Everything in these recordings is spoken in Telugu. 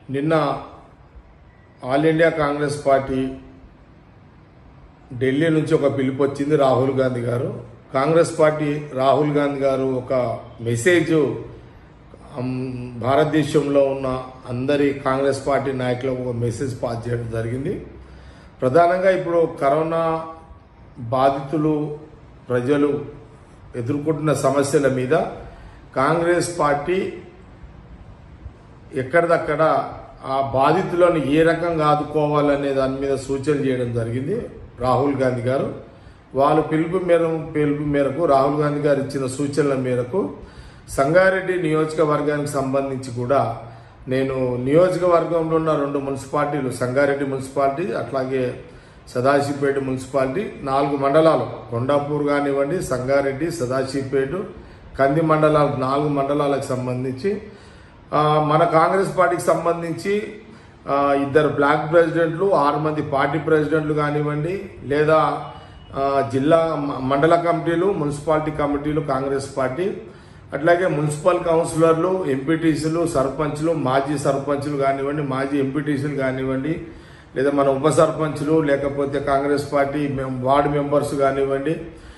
నిన్న all India Congress party Delhi నుంచి ఒక పిలుపు వచ్చింది రాహుల్ గాంధీ గారు కాంగ్రెస్ పార్టీ రాహుల్ గాంధీ గారు ఒక మెసేజ్ అమ్, భారతదేశంలో ఉన్న అందరి కాంగ్రెస్ పార్టీ నాయకులకు ఒక మెసేజ్ పాస్ చేయడం జరిగింది ప్రధానంగా ఇప్పుడు కరోనా బాధితులు ప్రజలు ఎదుర్కొంటున్న సమస్యల మీద కాంగ్రెస్ పార్టీ ఎక్కడిదక్కడ ఆ బాధితులను ఏ రకంగా ఆదుకోవాలనే దాని మీద సూచన చేయడం జరిగింది రాహుల్ గాంధీ గారు వాళ్ళ పిలుపు మేర పిలుపు మేరకు రాహుల్ గాంధీ గారు ఇచ్చిన సూచనల మేరకు సంగారెడ్డి నియోజకవర్గానికి సంబంధించి కూడా నేను నియోజకవర్గంలో ఉన్న రెండు మున్సిపాలిటీలు సంగారెడ్డి మున్సిపాలిటీ అట్లాగే సదాశివపేట మున్సిపాలిటీ నాలుగు మండలాలు కొండాపూర్ కానివ్వండి సంగారెడ్డి సదాశివపేట కంది మండలాలు నాలుగు మండలాలకు సంబంధించి ఆ, మన కాంగ్రెస్ పార్టీకి సంబంధించి ఆ, ఇద్దరు బ్లాక్ ప్రెసిడెంట్లు ఆరు మంది పార్టీ ప్రెసిడెంట్లు కానివ్వండి లేదా ఆ, జిల్లా మ- మండల కమిటీలు మున్సిపాలిటీ కమిటీలు కాంగ్రెస్ పార్టీ అట్లాగే మున్సిపల్ కౌన్సిలర్లు ఎంపీటీసీలు సర్పంచ్లు మాజీ సర్పంచ్లు కానివ్వండి మాజీ ఎంపీటీసీలు కానివ్వండి లేదా మన ఉప సర్పంచ్లు లేకపోతే కాంగ్రెస్ పార్టీ మెం- వార్డు మెంబర్స్ కానివ్వండి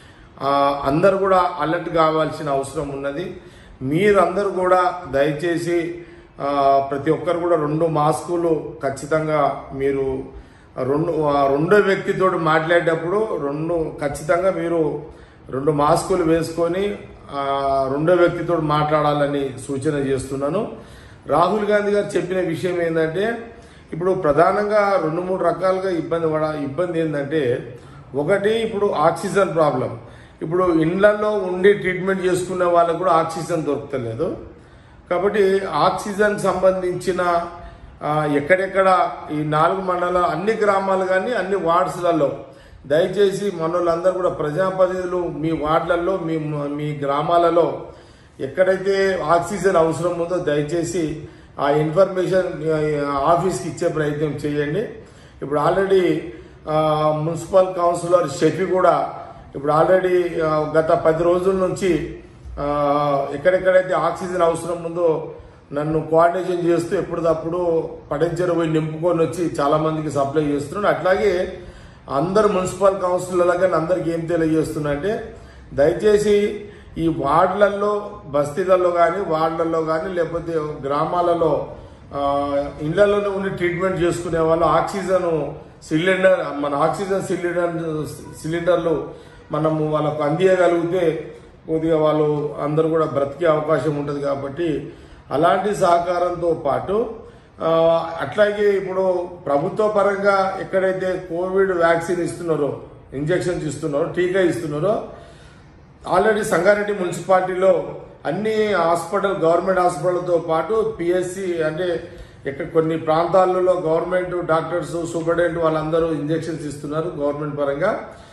ఆ, అందరూ కూడా అలర్ట్ కావాల్సిన అవసరం ఉన్నది మీరందరూ కూడా దయచేసి ఆ, ప్రతి ఒక్కరు కూడా రెండు మాస్కులు ఖచ్చితంగా మీరు రెండు ఆ, రెండో వ్యక్తితో మాట్లాడేటప్పుడు రెండు ఖచ్చితంగా మీరు రెండు మాస్కులు వేసుకొని ఆ, రెండో వ్యక్తితో మాట్లాడాలని సూచన చేస్తున్నాను రాహుల్ గాంధీ గారు చెప్పిన విషయం ఏంటంటే ఇప్పుడు ప్రధానంగా రెండు మూడు రకాలుగా ఇబ్బంది పడ ఇబ్బంది ఏంటంటే ఒకటి ఇప్పుడు ఆక్సిజన్ ప్రాబ్లం ఇప్పుడు ఇండ్లలో ఉండి ట్రీట్మెంట్ చేసుకునే వాళ్ళకు కూడా ఆక్సిజన్ దొరకలేదు కాబట్టి ఆక్సిజన్ సంబంధించిన ఆ, ఎక్కడెక్కడ ఈ నాలుగు మండల అన్ని గ్రామాలు కానీ అన్ని వార్డ్స్లలో దయచేసి మనోళ్ళందరూ కూడా ప్రజాప్రతినిధులు మీ వార్డులలో మీ మీ గ్రామాలలో ఎక్కడైతే ఆక్సిజన్ అవసరం ఉందో దయచేసి ఆ ఇన్ఫర్మేషన్ ఆ, ఆఫీస్కి ఇచ్చే ప్రయత్నం చేయండి ఇప్పుడు ఆల్రెడీ ఆ, మున్సిపల్ కౌన్సిలర్ షఫీ కూడా ఇప్పుడు ఆల్రెడీ ఆ, గత పది రోజుల నుంచి ఆ, ఎక్కడెక్కడైతే ఆక్సిజన్ అవసరం ఉందో నన్ను కోఆర్డినేషన్ చేస్తూ ఎప్పటికప్పుడు పడించరు పోయి నింపుకొని వచ్చి చాలా మందికి సప్లై చేస్తున్నాడు అట్లాగే అందరు మున్సిపల్ కౌన్సిలర్గా అందరికి ఏం తెలియజేస్తున్నా అంటే దయచేసి ఈ వార్డులలో బస్తీలలో కానీ వార్డులలో కానీ లేకపోతే గ్రామాలలో ఆ, ఇళ్లలోనే ఉండి ట్రీట్మెంట్ చేసుకునే వాళ్ళు ఆక్సిజన్ సిలిండర్ మన ఆక్సిజన్ సిలిండర్ సిలిండర్లు మనము వాళ్ళకు అందియగలిగితే కొద్దిగా వాళ్ళు అందరూ కూడా బ్రతికే అవకాశం ఉంటుంది కాబట్టి అలాంటి సహకారంతో పాటు ఆ, అట్లాగే ఇప్పుడు ప్రభుత్వ పరంగా ఎక్కడైతే కోవిడ్ వ్యాక్సిన్ ఇస్తున్నారో ఇంజెక్షన్స్ ఇస్తున్నారో టీకా ఇస్తున్నారో ఆల్రెడీ సంగారెడ్డి మున్సిపాలిటీలో అన్ని హాస్పిటల్ గవర్నమెంట్ హాస్పిటల్తో పాటు పిఎస్సి అంటే ఇక్కడ కొన్ని ప్రాంతాలలో గవర్నమెంట్ డాక్టర్స్ సూపరింటెండెంట్ వాళ్ళందరూ ఇంజెక్షన్స్ ఇస్తున్నారు గవర్నమెంట్ పరంగా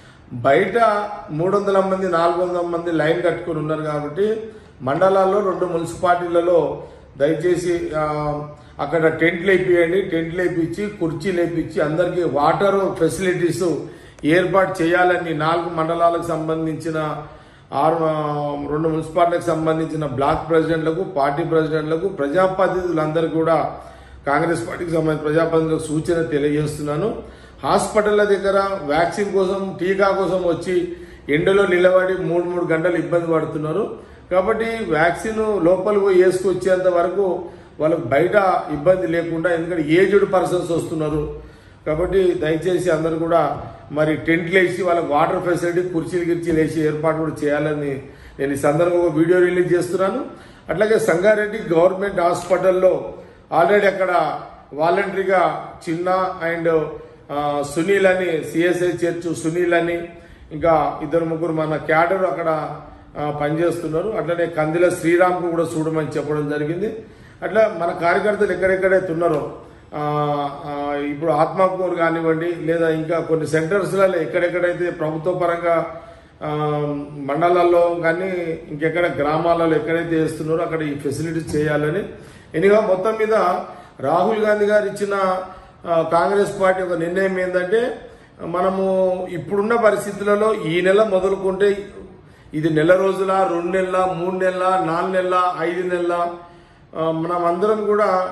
బయట మూడు వందల మంది నాలుగు వందల మంది లైన్ కట్టుకుని ఉన్నారు కాబట్టి మండలాల్లో రెండు మున్సిపాలిటీలలో దయచేసి ఆ, అక్కడ టెంట్లు వేపియండి టెంట్లు వేపించి కుర్చీలు వేపించి అందరికీ వాటర్ ఫెసిలిటీస్ ఏర్పాటు చేయాలని నాలుగు మండలాలకు సంబంధించిన ఆరు ఆ, రెండు మున్సిపాలిటీలకు సంబంధించిన బ్లాక్ ప్రెసిడెంట్లకు పార్టీ ప్రెసిడెంట్లకు ప్రజాప్రతినిధులందరూ కూడా కాంగ్రెస్ పార్టీకి సంబంధించిన ప్రజాప్రతినిధులకు సూచన తెలియజేస్తున్నాను హాస్పిటల్ల దగ్గర వ్యాక్సిన్ కోసం టీకా కోసం వచ్చి ఎండలో నిలబడి మూడు మూడు గంటలు ఇబ్బంది పడుతున్నారు కాబట్టి వ్యాక్సిన్ లోపలికి పోయి వేసుకొచ్చేంత వరకు వాళ్ళకు బయట ఇబ్బంది లేకుండా ఎందుకంటే ఏజ్డ్ పర్సన్స్ వస్తున్నారు కాబట్టి దయచేసి అందరూ కూడా మరి టెంట్లు వేసి వాళ్ళకి వాటర్ ఫెసిలిటీ కుర్చీలు గిర్చీలు వేసి ఏర్పాటు కూడా చేయాలని నేను ఈ సందర్భంగా వీడియో రిలీజ్ చేస్తున్నాను అట్లాగే సంగారెడ్డి గవర్నమెంట్ హాస్పిటల్లో ఆల్రెడీ అక్కడ వాలంటరీగా చిన్న అండ్ ఆ, సునీల్ అని సిఎస్ఐ చర్చ్ సునీల్ అని ఇంకా ఇద్దరు ముగ్గురు మన క్యాడర్ అక్కడ ఆ, పనిచేస్తున్నారు అట్లనే కందిల శ్రీరామ్కు కూడా చూడమని చెప్పడం జరిగింది అట్లా మన కార్యకర్తలు ఎక్కడెక్కడైతే ఉన్నారో ఆ, ఆ, ఇప్పుడు ఆత్మకూరు కానివ్వండి లేదా ఇంకా కొన్ని సెంటర్స్లలో ఎక్కడెక్కడైతే ప్రభుత్వ పరంగా ఆ, మండలాల్లో కానీ ఇంకెక్కడ గ్రామాలలో ఎక్కడైతే చేస్తున్నారో అక్కడ ఈ ఫెసిలిటీస్ చేయాలని ఎనిగా మొత్తం మీద రాహుల్ గాంధీ గారు ఇచ్చిన ఆ, కాంగ్రెస్ పార్టీ ఒక నిర్ణయం ఏంటంటే మనము ఇప్పుడున్న పరిస్థితులలో ఈ నెల మొదలుకుంటే ఇది నెల రోజుల రెండు నెలల మూడు నెలల నాలుగు నెలల ఐదు నెలల ఆ, మనం అందరం కూడా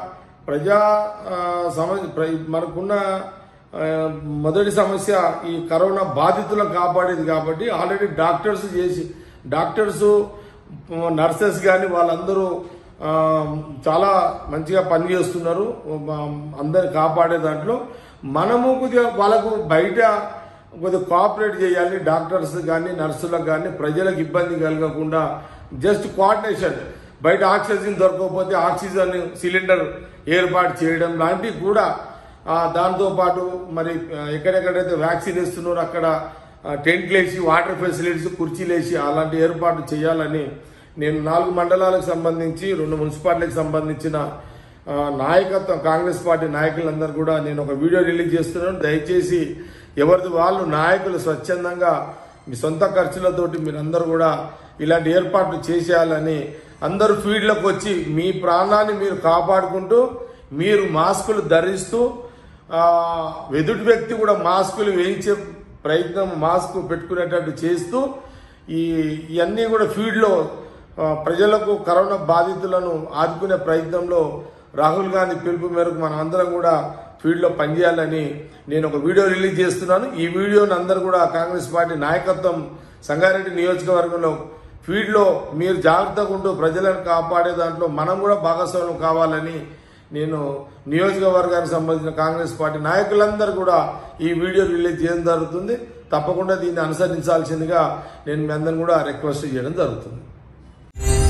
ప్రజా ఆ, సమస్య ప్ర- మనకున్న ఆ, మొదటి సమస్య ఈ కరోనా బాధితులను కాపాడేది కాబట్టి ఆల్రెడీ డాక్టర్స్ చేసి డాక్టర్స్ నర్సెస్ కానీ వాళ్ళందరూ ఆ, చాలా మంచిగా పనిచేస్తున్నారు అందరిని కాపాడే దాంట్లో మనము కొద్దిగా వాళ్ళకు బయట కొద్దిగా కోఆపరేట్ చేయాలి డాక్టర్స్ కానీ నర్సులకు కానీ ప్రజలకు ఇబ్బంది కలగకుండా జస్ట్ కోఆర్డినేషన్ బయట ఆక్సిజన్ దొరకకపోతే ఆక్సిజన్ సిలిండర్ ఏర్పాటు చేయడం లాంటివి కూడా ఆ, దాంతో పాటు మరి ఆ, ఎక్కడెక్కడైతే వ్యాక్సిన్ ఇస్తున్నారో అక్కడ ఆ, టెంట్లు వేసి వాటర్ ఫెసిలిటీస్ కుర్చీలు వేసి అలాంటి ఏర్పాటు చేయాలని నేను నాలుగు మండలాలకు సంబంధించి రెండు మున్సిపాలిటీలకు సంబంధించిన ఆ, నాయకత్వం కాంగ్రెస్ పార్టీ నాయకులందరూ కూడా నేను ఒక వీడియో రిలీజ్ చేస్తున్నాను దయచేసి ఎవరిది వాళ్ళు నాయకులు స్వచ్ఛందంగా మీ సొంత ఖర్చులతోటి మీరందరూ కూడా ఇలాంటి ఏర్పాట్లు చేసేయాలని అందరూ ఫీల్డ్లోకి వచ్చి మీ ప్రాణాన్ని మీరు కాపాడుకుంటూ మీరు మాస్కులు ధరిస్తూ ఆ, ఎదుటి వ్యక్తి కూడా మాస్కులు వేయించే ప్రయత్నం మాస్క్ పెట్టుకునేటట్టు చేస్తూ ఈ ఇవన్నీ కూడా ఫీల్డ్లో ఆ, ప్రజలకు కరోనా బాధితులను ఆదుకునే ప్రయత్నంలో రాహుల్ గాంధీ పిలుపు మేరకు మనం అందరం కూడా ఫీల్డ్లో పనిచేయాలని నేను ఒక వీడియో రిలీజ్ చేస్తున్నాను ఈ వీడియోని అందరూ కూడా కాంగ్రెస్ పార్టీ నాయకత్వం సంగారెడ్డి నియోజకవర్గంలో ఫీల్డ్లో మీరు జాగ్రత్తగా ఉంటూ ప్రజలను కాపాడే దాంట్లో మనం కూడా భాగస్వామ్యం కావాలని నేను నియోజకవర్గానికి సంబంధించిన కాంగ్రెస్ పార్టీ నాయకులందరూ కూడా ఈ వీడియో రిలీజ్ చేయడం జరుగుతుంది తప్పకుండా దీన్ని అనుసరించాల్సిందిగా నేను మీ అందరిని కూడా రిక్వెస్ట్ చేయడం జరుగుతుంది